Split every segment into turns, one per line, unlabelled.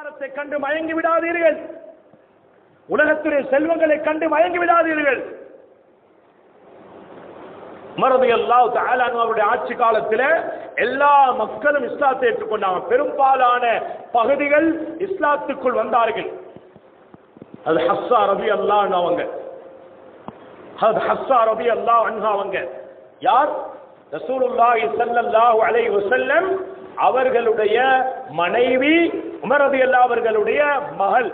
வருமானத்தை கண்டு மயங்கி விடாதீர்கள் உலகத்துடைய செல்வங்களை கண்டு மயங்கி விடாதீர்கள் மரது அல்லாஹ் தஆலானு அவருடைய ஆட்சி காலத்தில் எல்லா மக்களும் இஸ்லாத்தை ஏற்றுக்கொண்டாங்க பெரும்பாலான பகுதிகள் இஸ்லாத்துக்குள் வந்தார்கள் அது ஹஸ்ஸா ரபி அல்லாஹ் அவங்க அது ஹஸ்ஸா ரபி அல்லாஹ் அன்ஹா அவங்க யார் ரசூலுல்லாஹி ஸல்லல்லாஹு அலைஹி வஸல்லம் அவர்களுடைய மனைவி உமர் ரலியல்லாஹு அவர்களுடைய மகள்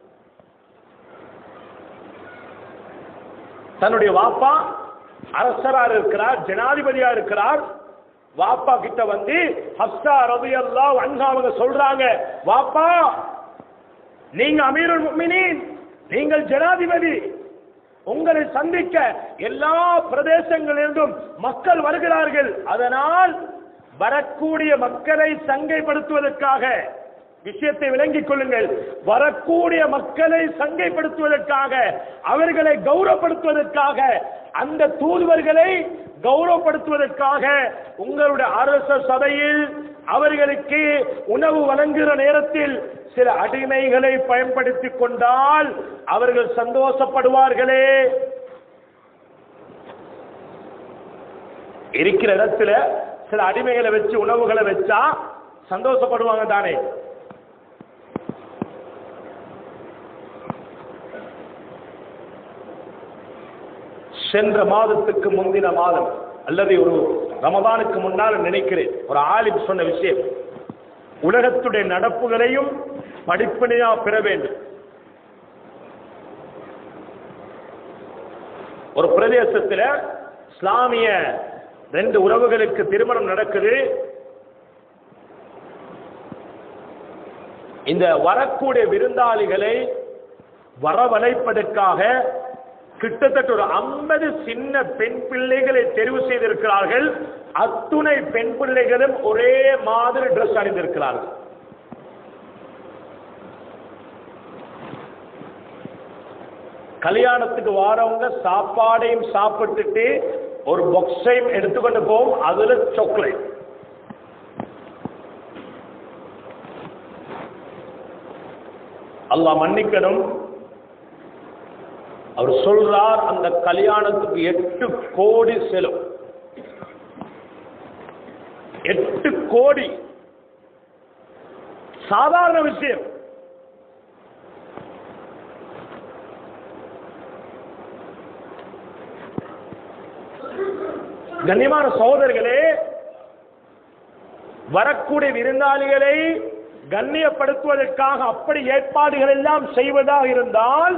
தன்னுடைய வாப்பா அரசரார் இருக்கிறார் ஜனாதிபதியா இருக்கிறார் வாப்பா கிட்ட வந்து ஹப்சா ரலியல்லாஹு அன்ஹா அவங்க சொல்றாங்க வாப்பா நீங்க அமீருல் முஃமினீன் நீங்கள் ஜனாதிபதி உங்களை சந்திக்க எல்லா பிரதேசங்களிலிருந்தும் மக்கள் வருகிறார்கள் அதனால் வரக்கூடிய மக்களை சங்கைப்படுத்துவதற்காக விஷயத்தை விளங்கிக் கொள்ளுங்கள் வரக்கூடிய மக்களை சங்கைப்படுத்துவதற்காக அவர்களை கௌரவப்படுத்துவதற்காக அந்த தூதுவர்களை கௌரவப்படுத்துவதற்காக உங்களுடைய அரச சபையில் அவர்களுக்கு உணவு வழங்குகிற நேரத்தில் சில அடிமைகளை பயன்படுத்திக் கொண்டால் அவர்கள் சந்தோஷப்படுவார்களே இருக்கிற இடத்துல சில அடிமைகளை வச்சு உணவுகளை வச்சா சந்தோஷப்படுவாங்க தானே சென்ற மாதத்துக்கு முந்தின மாதம் அல்லது ஒரு ரமதானுக்கு முன்னால் நினைக்கிறேன் ஒரு ஆலிம் சொன்ன விஷயம் உலகத்துடைய நடப்புகளையும் படிப்பினையா பெற வேண்டும் ஒரு பிரதேசத்தில் இஸ்லாமிய ரெண்டு உறவுகளுக்கு திருமணம் நடக்குது இந்த வரக்கூடிய விருந்தாளிகளை வரவழைப்பதற்காக கிட்டத்தட்ட ஒரு ஐம்பது சின்ன பெண் பிள்ளைகளை தெரிவு செய்திருக்கிறார்கள் அத்துணை பெண் பிள்ளைகளும் ஒரே மாதிரி ட்ரெஸ் அணிந்திருக்கிறார்கள் கல்யாணத்துக்கு வாரவங்க சாப்பாடையும் சாப்பிட்டுட்டு ஒரு பாக்ஸையும் எடுத்துக்கொண்டு போவோம் அதுல சாக்லேட் அல்லாஹ் மன்னிக்கணும் அவர் சொல்றார் அந்த கல்யாணத்துக்கு எட்டு கோடி செலவு எட்டு கோடி சாதாரண விஷயம் கண்ணியமான சகோதரர்களே வரக்கூடிய விருந்தாளிகளை கண்ணியப்படுத்துவதற்காக அப்படி ஏற்பாடுகள் எல்லாம் செய்வதாக இருந்தால்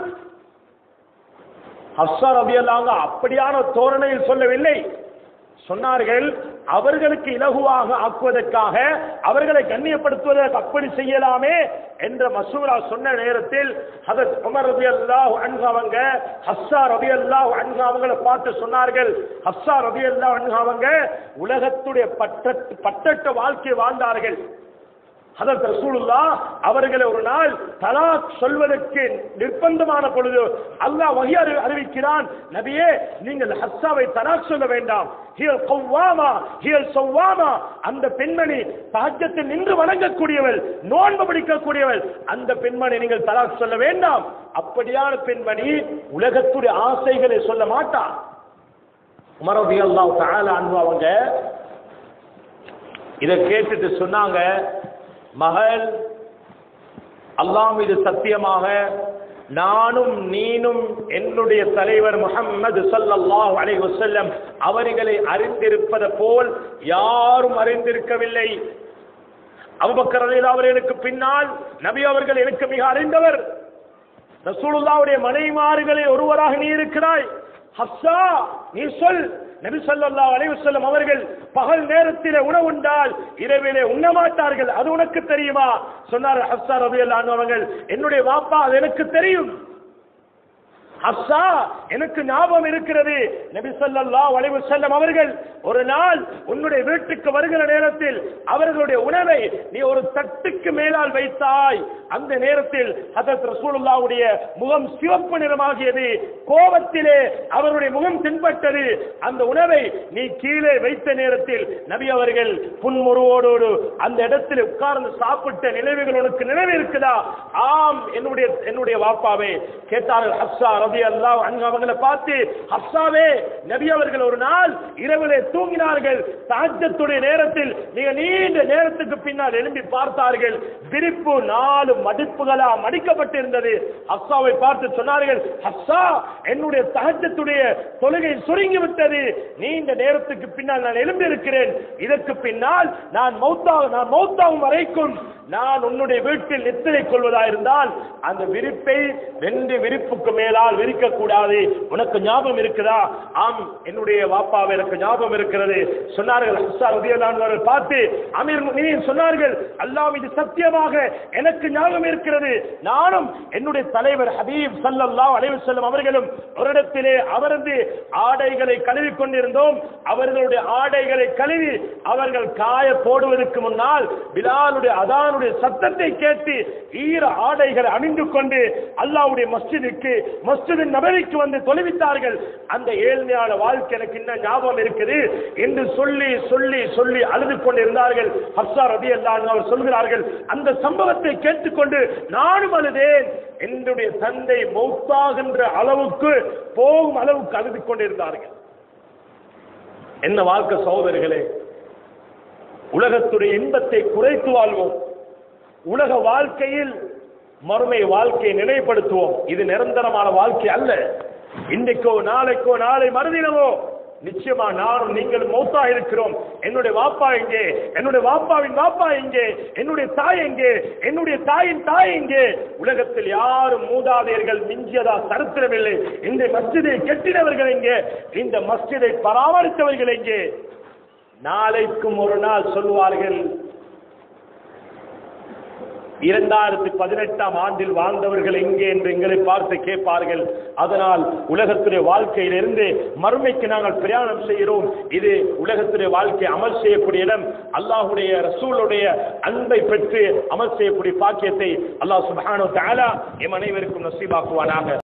ஹப்சா ரபியல்லாங்க அப்படியான தோரணையில் சொல்லவில்லை சொன்னார்கள் அவர்களுக்கு இலகுவாக ஆக்குவதற்காக அவர்களை கண்ணியப்படுத்துவதற்கு அப்படி செய்யலாமே என்ற மசூரா சொன்ன நேரத்தில் ஹதத் உமர் ரபி அல்லாஹ் அவங்க ஹப்சா ரபி அல்லாஹ் அவங்களை பார்த்து சொன்னார்கள் ஹப்சா ரபி அல்லாஹ் அவங்க உலகத்துடைய பட்டட்டு பட்டட்ட வாழ்க்கை வாழ்ந்தார்கள் அதற்கு ரசூலுல்லா அவர்களை ஒரு நாள் தலாக் சொல்வதற்கு நிர்பந்தமான பொழுது அல்லாஹ் வகை அறி அறிவிக்கிறான் நபியே நீங்கள் ஹஸ்ஸாவை தலாக் சொல்ல வேண்டாம் ஹியல் கவ்வாமா ஹியல் சவ்வாமா அந்த பெண்மணி தஹஜ்ஜத்தில் நின்று வணங்கக்கூடியவள் நோன்பு பிடிக்கக்கூடியவள் அந்த பெண்மணி நீங்கள் தலாக் சொல்ல வேண்டாம் அப்படியான பெண்மணி உலகத்துடைய ஆசைகளை சொல்ல மாட்டார் உமர் ரலியல்லாஹு தஆலா அன்ஹு அவங்க இதை கேட்டுட்டு சொன்னாங்க மகள் அல்லாஹ் மீது சத்தியமாக நானும் நீனும் என்னுடைய தலைவர் முஹம்மது ஸல்லல்லாஹு அலைஹி வஸல்லம் அவர்களை அறிந்திருப்பது போல் யாரும் அறிந்திருக்கவில்லை அபூபக்கர் ரலியல்லாஹு அவர்களுக்கு பின்னால் நபி அவர்கள் எனக்கு மிக அறிந்தவர் ரசூலுல்லாஹ்வுடைய மனைவிமார்களில் ஒருவராக நீ இருக்கிறாய் ஹப்ஸா நீ சொல் நபி ஸல்லல்லாஹு அலைஹி வஸல்லம் அவர்கள் பகல் நேரத்திலே உணவுண்டால் இரவிலே உண்ண மாட்டார்கள் அது உனக்கு தெரியுமா சொன்னார் ஹப்ஸா ரலியல்லாஹு அன்ஹு அவர்கள் என்னுடைய வாப்பா அது எனக்கு தெரியும் ஹப்சா எனக்கு ஞாபகம் இருக்கிறது நபி ஸல்லல்லாஹு அலைஹி வஸல்லம் அவர்கள் ஒரு நாள் உன்னுடைய வீட்டுக்கு வருகிற நேரத்தில் அவர்களுடைய உணவை நீ ஒரு தட்டுக்கு மேலால் வைத்தாய் அந்த நேரத்தில் ஹதரத் ரசூலுல்லாஹ்வுடைய முகம் சிவப்பு நிறமாகியது கோபத்திலே அவருடைய முகம் தென்பட்டது அந்த உணவை நீ கீழே வைத்த நேரத்தில் நபி அவர்கள் புன்முருவோடு அந்த இடத்தில் உட்கார்ந்து சாப்பிட்ட நினைவுகள் உனக்கு நினைவு இருக்குதா ஆம் என்னுடைய என்னுடைய வாப்பாவே கேட்டார்கள் ஹப்சா ரதி அல்லாஹ் அங்க அவங்களை பார்த்து ஹப்சாவே நபி அவர்கள் ஒரு நாள் இரவிலே தூங்கினார்கள் தாஜத்துடைய நேரத்தில் மிக நீண்ட நேரத்துக்கு பின்னால் எழும்பி பார்த்தார்கள் விரிப்பு நாலு மடிப்புகளா மடிக்கப்பட்டிருந்தது ஹப்சாவை பார்த்து சொன்னார்கள் ஹப்சா என்னுடைய தஹஜத்துடைய தொழுகை சுருங்கி விட்டது நீண்ட நேரத்துக்கு பின்னால் நான் எழும்பி இருக்கிறேன் இதற்கு பின்னால் நான் மௌத்தா நான் மௌத்தாகும் வரைக்கும் நான் உன்னுடைய வீட்டில் நித்திரை கொள்வதா இருந்தால் அந்த விரிப்பை ரெண்டு விரிப்புக்கு மேலால் விரிக்க கூடாது உனக்கு ஞாபகம் இருக்குதா ஆம் என்னுடைய வாப்பாவை எனக்கு ஞாபகம் இருக்கிறது சொன்னார்கள் ஹஸ்ஸா ரலியல்லாஹு அன்ஹு அவர்கள் பார்த்து அமீர் முஃமினீன் சொன்னார்கள் அல்லாஹ் இது சத்தியமாக எனக்கு ஞாபகம் இருக்கிறது நானும் என்னுடைய தலைவர் ஹபீப் ஸல்லல்லாஹு அலைஹி வஸல்லம் அவர்களும் ஒரு இடத்திலே அமர்ந்து ஆடைகளை கழுவி கொண்டிருந்தோம் அவர்களுடைய ஆடைகளை கழுவி அவர்கள் காய போடுவதற்கு முன்னால் பிலாலுடைய அதானுடைய சத்தத்தை கேட்டு ஈர ஆடைகளை அணிந்து கொண்டு அல்லாஹ்வுடைய மஸ்ஜிதுக்கு மஸ்ஜிது நபவிக்கு வந்து தொலைவித்தார்கள் அந்த ஏழ்மையான வாழ்க்கை எனக்கு இன்னும் ஞாபகம் இருக்குது என்று சொல்லி சொல்லி சொல்லி அழுது கொண்டிருந்தார்கள் ஹப்சா ரதி அவர் சொல்கிறார்கள் அந்த சம்பவத்தை கேட்டுக்கொண்டு நானும் அழுதேன் என்னுடைய தந்தை மௌத்தாகின்ற அளவுக்கு போகும் அளவுக்கு அழுது கொண்டிருந்தார்கள் என்ன வாழ்க்கை சகோதரர்களே உலகத்துடைய இன்பத்தை குறைத்து வாழ்வோம் உலக வாழ்க்கையில் மறுமை வாழ்க்கையை நினைப்படுத்துவோம் இது நிரந்தரமான வாழ்க்கை அல்ல இன்றைக்கோ நாளைக்கோ நாளை மறுதினமோ நிச்சயமா நானும் நீங்கள் மௌத்தா இருக்கிறோம் என்னுடைய வாப்பா எங்கே என்னுடைய வாப்பாவின் வாப்பா எங்கே என்னுடைய தாய் எங்கே என்னுடைய தாயின் தாய் எங்கே உலகத்தில் யாரும் மூதாதையர்கள் மிஞ்சியதா சரித்திரமில்லை இந்த மஸ்ஜிதை கட்டினவர்கள் எங்கே இந்த மஸ்ஜிதை பராமரித்தவர்கள் எங்கே நாளைக்கும் ஒரு நாள் சொல்வார்கள் இரண்டாயிரத்தி பதினெட்டாம் ஆண்டில் வாழ்ந்தவர்கள் எங்கே என்று எங்களை பார்த்து கேட்பார்கள் அதனால் உலகத்துடைய வாழ்க்கையிலிருந்து மறுமைக்கு நாங்கள் பிரயாணம் செய்கிறோம் இது உலகத்துடைய வாழ்க்கை அமல் செய்யக்கூடிய இடம் அல்லாஹுடைய ரசூலுடைய அன்பை பெற்று அமல் செய்யக்கூடிய பாக்கியத்தை அல்லாஹ் சுப்ஹானஹு வ தஆலா எம் அனைவருக்கும் நசீபாக்குவானாக